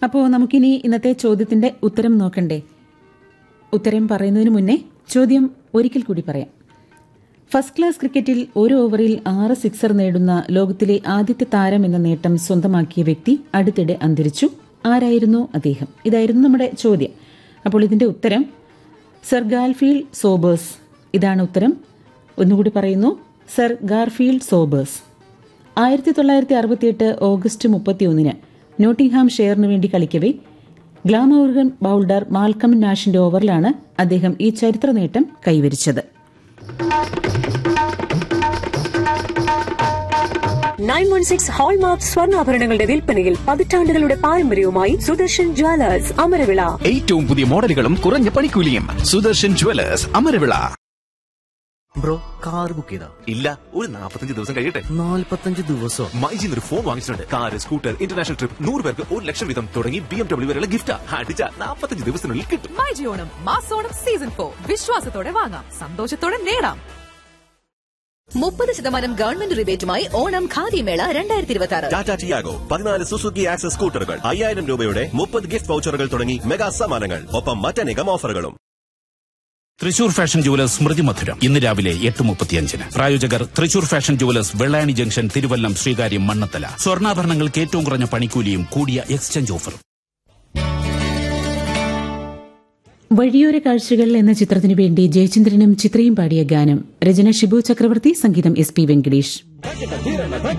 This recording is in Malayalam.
അപ്പോൾ നമുക്കിനി ഇന്നത്തെ ചോദ്യത്തിന്റെ ഉത്തരം നോക്കണ്ടേ ഉത്തരം പറയുന്നതിന് മുന്നേ ചോദ്യം ഒരിക്കൽ കൂടി പറയാം ഫസ്റ്റ് ക്ലാസ് ക്രിക്കറ്റിൽ ഒരു ഓവറിൽ ആറ് സിക്സർ നേടുന്ന ലോകത്തിലെ ആദ്യത്തെ താരം എന്ന നേട്ടം സ്വന്തമാക്കിയ വ്യക്തി അടുത്തിടെ അന്തരിച്ചു ആരായിരുന്നു അദ്ദേഹം ഇതായിരുന്നു നമ്മുടെ ചോദ്യം അപ്പോൾ ഇതിന്റെ ഉത്തരം സർ ഗാൽഫീൽഡ് സോബേഴ്സ് ഇതാണ് ഉത്തരം ഒന്നുകൂടി പറയുന്നു സർ ഗാർഫീൽഡ് സോബേഴ്സ് ആയിരത്തി തൊള്ളായിരത്തി അറുപത്തിയെട്ട് ഓഗസ്റ്റ് മുപ്പത്തിയൊന്നിന് നോട്ടിംഗ്ഹാം ഷെയറിനു വേണ്ടി കളിക്കവേ ഗ്ലാമോർഗൻ ബൌൾഡർ മാൽക്കം നാഷിന്റെ ഓവറിലാണ് അദ്ദേഹം ഈ ചരിത്ര നേട്ടം കൈവരിച്ചത് നയൻ വൺ സിക്സ് ഹോൾമാർക്ക് സ്വർണ്ണാഭരണങ്ങളുടെ വിൽപ്പനയിൽ പതിറ്റാണ്ടുകളുടെ പാരമ്പര്യവുമായി സുദർശൻ ജ്വല്ലേഴ്സ് അമരവിള ഏറ്റവും പുതിയ മോഡലുകളും കുറഞ്ഞ പണിക്കൂലിയും Sudarshan jewellers Amaravila bro car book ചെയ്താ ഇല്ല ഒരു നാൽപ്പത്തഞ്ച് ദിവസം കഴിയട്ടെ നാല്പത്തഞ്ച് ദിവസം മൈജിന്ന് ഒരു ഫോൺ വാങ്ങിച്ചിട്ടുണ്ട് കാർ സ്കൂട്ടർ ഇന്റർനാഷണൽ ട്രിപ്പ് നൂറ് പേർക്ക് ഒരു ലക്ഷം വീതം തുടങ്ങി ബി എം ഡബ്ല്യൂ വരെയുള്ള ഗിഫ്റ്റ് അടിച്ച നാൽപ്പത്തഞ്ച് ദിവസത്തിനുള്ളിൽ കിട്ടും മൈജി ഓണം മാസോണം സീസൺ ഫോർ വിശ്വാസത്തോടെ വാങ്ങാം സന്തോഷത്തോടെ നേടാം മുപ്പത് ശതമാനം ഗവൺമെന്റ് റിബേറ്റുമായി ഓണം ഖാദിമേള രണ്ടായിരത്തി ഇരുപത്തി ആറ് ടാറ്റ ടിയാഗോ പതിനാല് സുസുക്കി ആക്സസ് സ്കൂട്ടറുകൾ അയ്യായിരം രൂപയുടെ മുപ്പത് ഗിഫ്റ്റ് വൗച്ചറുകൾ തുടങ്ങി മെഗാ സമ്മാനങ്ങൾ ഒപ്പം മറ്റനേകം ഓഫറുകളും തൃശൂർ ഫാഷൻ ജുവലേഴ്സ് സ്മൃതി മധുരം ഇന്ന് രാവിലെ എട്ട് മുപ്പത്തിയഞ്ചിന് പ്രായോജകർ Thrissur fashion jewellers Vellayani junction Thiruvallam Sreekaryam Mannanthala സ്വർണ്ണാഭരണങ്ങൾക്ക് ഏറ്റവും കുറഞ്ഞ പണിക്കൂലിയും കൂടിയ എക്സ്ചേഞ്ച് ഓഫറും വഴിയോര കാഴ്ചകൾ എന്ന ചിത്രത്തിനു വേണ്ടി ജയചന്ദ്രനും ചിത്രയും പാടിയ ഗാനം രചന ഷിബു ചക്രവർത്തി സംഗീതം എസ് പി വെങ്കടേഷ്